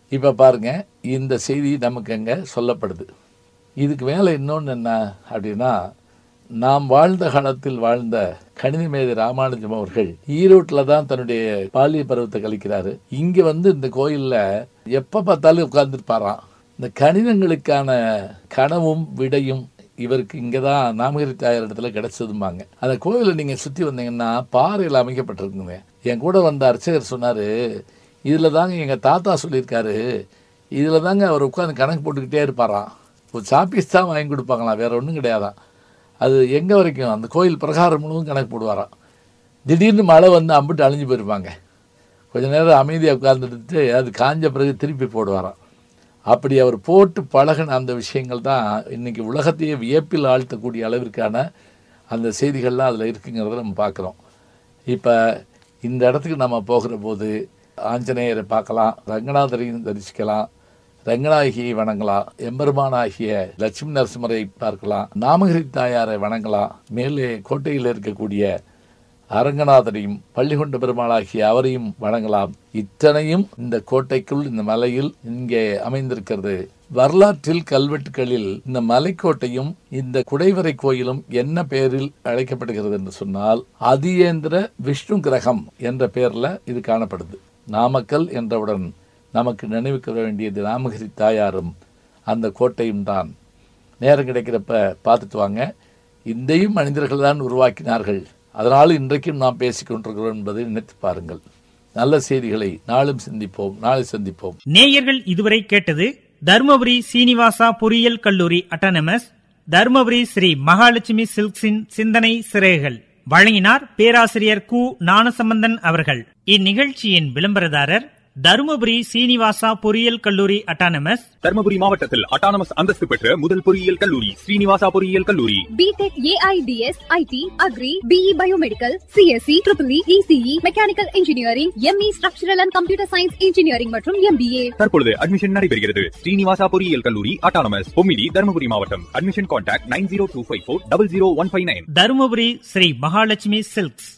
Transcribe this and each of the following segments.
இப்ப பாருங்க இந்த செய்தி நமக்கு அங்க சொல்லப்படுது இதுக்கு மேல இன்னொன்னு என்ன அப்படின்னா நாம் வாழ்ந்த காலத்தில் வாழ்ந்த கணித மேதை ராமானுஜம் அவர்கள் ஈரோட்டில் தான் தன்னுடைய பாலிய பருவத்தை கழிக்கிறாரு இங்க வந்து இந்த கோயில்ல எப்ப பார்த்தாலும் உட்கார்ந்துருப்பாராம் இந்த கணிதங்களுக்கான கனவும் விடையும் இவருக்கு இங்கே தான் நாமகிரி தாயார் இடத்துல கிடைச்சதும்பாங்க அந்த கோயிலை நீங்கள் சுற்றி வந்தீங்கன்னா பாறையில் அமைக்கப்பட்டிருக்குங்க என் கூட வந்த அர்ச்சகர் சொன்னார் இதில் தாங்க எங்கள் தாத்தா சொல்லியிருக்காரு இதில் தாங்க அவர் உட்காந்து கணக்கு போட்டுக்கிட்டே இருப்பாராம் ஒரு சாப்பீஸ் தான் வாங்கி கொடுப்பாங்களாம் வேற ஒன்றும் கிடையாதான் அது எங்கே வரைக்கும் அந்த கோயில் பிரகாரம் முழுவதும் கணக்கு போடுவாராம் திடீர்னு மழை வந்து அம்பிட்டு அழிஞ்சு போயிருப்பாங்க கொஞ்ச நேரம் அமைதியாக உட்கார்ந்துட்டு அது காஞ்ச பிறகு திருப்பி போடுவாராம் அப்படி அவர் போட்டு பழகின அந்த விஷயங்கள் தான் இன்னைக்கு உலகத்தையே வியப்பில் ஆழ்த்தக்கூடிய அளவிற்கான அந்த செய்திகள்லாம் அதில் இருக்குங்கிறத நம்ம பார்க்குறோம் இப்போ இந்த இடத்துக்கு நம்ம போகிற போது ஆஞ்சநேயரை பார்க்கலாம் ரங்கநாதரையும் தரிசிக்கலாம் ரங்கநாயகியை வணங்கலாம் எம்பெருமானாகிய லட்சுமி நரசிம்மரை பார்க்கலாம் நாமகிரி தாயாரை வணங்கலாம் மேலே கோட்டையில் இருக்கக்கூடிய அரங்கநாதரையும் பள்ளிகொண்ட பெருமாளாகிய அவரையும் வணங்கலாம் இத்தனையும் இந்த கோட்டைக்குள் இந்த மலையில் இங்கே அமைந்திருக்கிறது வரலாற்றில் கல்வெட்டுகளில் இந்த மலைக்கோட்டையும் இந்த குடைவரை கோயிலும் என்ன பெயரில் அழைக்கப்படுகிறது என்று சொன்னால் அதியேந்திர விஷ்ணு கிரகம் என்ற பெயர்ல இது காணப்படுது நாமக்கல் என்றவுடன் நமக்கு நினைவுக்கு வர வேண்டியது நாமகிரி தாயாரும் அந்த கோட்டையும் தான் நேரம் கிடைக்கிறப்ப பார்த்துட்டு வாங்க இந்தையும் மனிதர்கள் தான் உருவாக்கினார்கள் அதனால் இன்றைக்கும் நாம் பேசிக் கொண்டிருக்கிறோம் என்பதை நினைத்து பாருங்கள் நல்ல செய்திகளை நாளும் சிந்திப்போம் நாளை சந்திப்போம் நேயர்கள் இதுவரை கேட்டது தருமபுரி சீனிவாசா பொறியியல் கல்லூரி அட்டானமஸ் தருமபுரி ஸ்ரீ மகாலட்சுமி சில்க்ஸின் சிந்தனை சிறைகள் வழங்கினார் பேராசிரியர் கு ஞானசம்பந்தன் அவர்கள் இந்நிகழ்ச்சியின் விளம்பரதாரர் தருமபுரி சீனிவாசா பொறியியல் கல்லூரி அட்டானமஸ் தர்மபுரி மாவட்டத்தில் அட்டானமஸ் அந்தஸ்து பெற்ற முதல் பொறியியல் கல்லூரி ஸ்ரீனிவாசா பொறியியல் கல்லூரி BTech AIDS, IT, Agri, BE Biomedical, CSE, EEE, ECE, Mechanical Engineering, ME Structural and Computer Science Engineering மற்றும் MBA. தற்பொழுது அட்மிஷன் நடைபெறுகிறது ஸ்ரீனிவாசா பொறியியல் கல்லூரி அட்டானமஸ் பொமிலி தர்மபுரி மாவட்டம் admission contact nine zero two five four double zero one five nine Dharmapuri Sri Mahalakshmi silks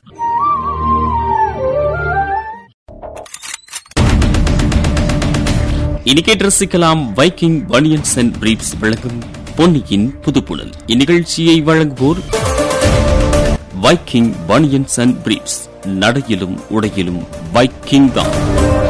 இனி கேட்டு ரசிக்கலாம் வைக்கிங் பனியன்ஸ் அண்ட் பிரீப்ஸ் வழங்கும் பொன்னியின் புதுப்புணல் இந்நிகழ்ச்சியை வழங்குவோர் வைக்கிங் பனியன்ஸ் அண்ட் பிரீப்ஸ் நடையிலும் உடையிலும் வைக்கிங் தான்